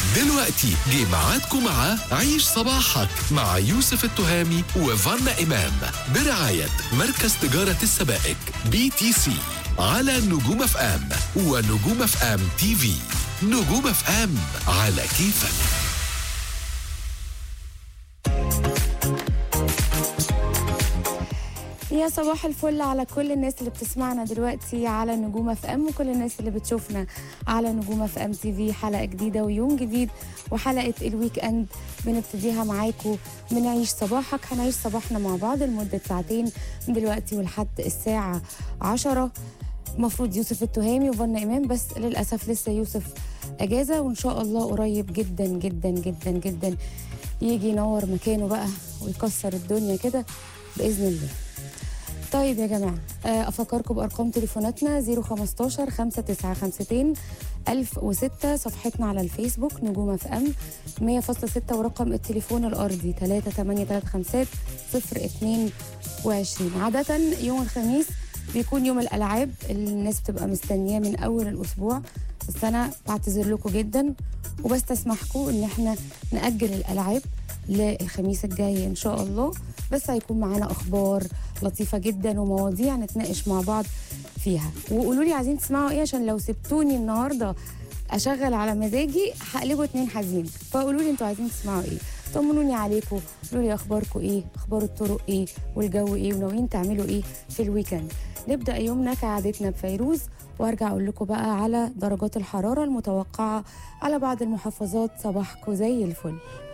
دلوقتي جه ميعادكم مع عيش صباحك مع يوسف التهامي وفانا إمام برعاية مركز تجارة السبائك بي تي سي على نجوم اف ام ونجوم اف ام تي في نجوم اف ام على كيفك يا صباح الفل على كل الناس اللي بتسمعنا دلوقتي على نجوم اف ام وكل الناس اللي بتشوفنا على نجوم اف ام تي في حلقه جديده ويوم جديد وحلقه الويك اند بنبتديها معاكم بنعيش صباحك هنعيش صباحنا مع بعض لمده ساعتين من دلوقتي ولحد الساعه 10 المفروض يوسف التهامي وفنا امام بس للاسف لسه يوسف اجازه وان شاء الله قريب جدا جدا جدا جدا يجي ينور مكانه بقى ويكسر الدنيا كده باذن الله طيب يا جماعة آه، أفكركم بأرقام تليفوناتنا 015 5952 1006 صفحتنا على الفيسبوك نجوم اف ام 100.6 ورقم التليفون الأرضي 3835 022 عادة يوم الخميس بيكون يوم الألعاب اللي الناس بتبقى مستنياه من أول الأسبوع بس أنا بعتذر لكم جدا وبستسمحكم إن احنا نأجل الألعاب للخميس الجاي إن شاء الله بس هيكون معانا أخبار لطيفة جدا ومواضيع نتناقش مع بعض فيها وقولوا لي عايزين تسمعوا ايه عشان لو سبتوني النهارده اشغل على مزاجي هقلبه اتنين حزين فقولوا لي انتوا عايزين تسمعوا ايه طمنوني عليكم قولوا لي اخباركم ايه اخبار الطرق ايه والجو ايه وناويين تعملوا ايه في الويكند نبدا يومنا كعادتنا بفيروز وارجع اقول لكم بقى على درجات الحراره المتوقعه على بعض المحافظات صباحكم زي الفل